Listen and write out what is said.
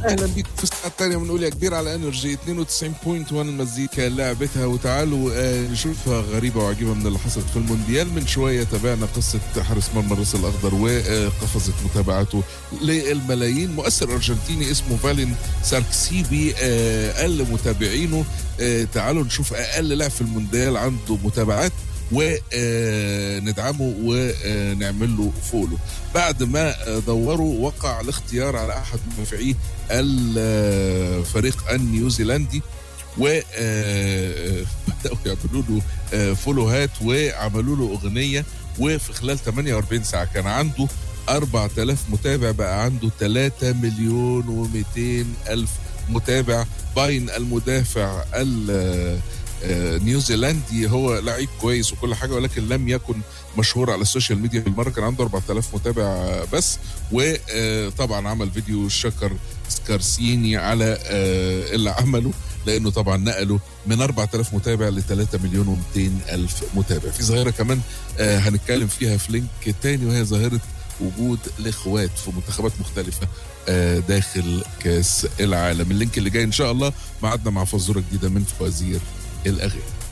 اهلا بيك في الساعه الثانيه بنقول يا كبير على انرجي 92.1 المزيكا لعبتها وتعالوا آه، نشوف غريبه وعجيبه من اللي حصلت في المونديال من شويه تابعنا قصه حارس مرمى الراس الاخضر وقفزت متابعته للملايين مؤثر ارجنتيني اسمه فالين ساركسيبي آه، قال لمتابعينه آه، تعالوا نشوف اقل لاعب في المونديال عنده متابعات وندعمه ونعمل له فولو بعد ما دوروا وقع الاختيار على احد مدافعي الفريق النيوزيلندي و بداوا يعملوا له فولوهات وعملوا له اغنيه وفي خلال 48 ساعه كان عنده 4000 متابع بقى عنده 3 مليون و200 الف متابع باين المدافع نيوزيلندي هو لعيب كويس وكل حاجه ولكن لم يكن مشهور على السوشيال ميديا بالمره كان عنده 4000 متابع بس وطبعا عمل فيديو شكر سكارسيني على اللي عمله لانه طبعا نقله من 4000 متابع ل 3 مليون و200 الف متابع في ظاهره كمان هنتكلم فيها في لينك تاني وهي ظاهره وجود الاخوات في منتخبات مختلفه داخل كاس العالم اللينك اللي جاي ان شاء الله معادنا مع فزوره جديده من فوازير الاغاني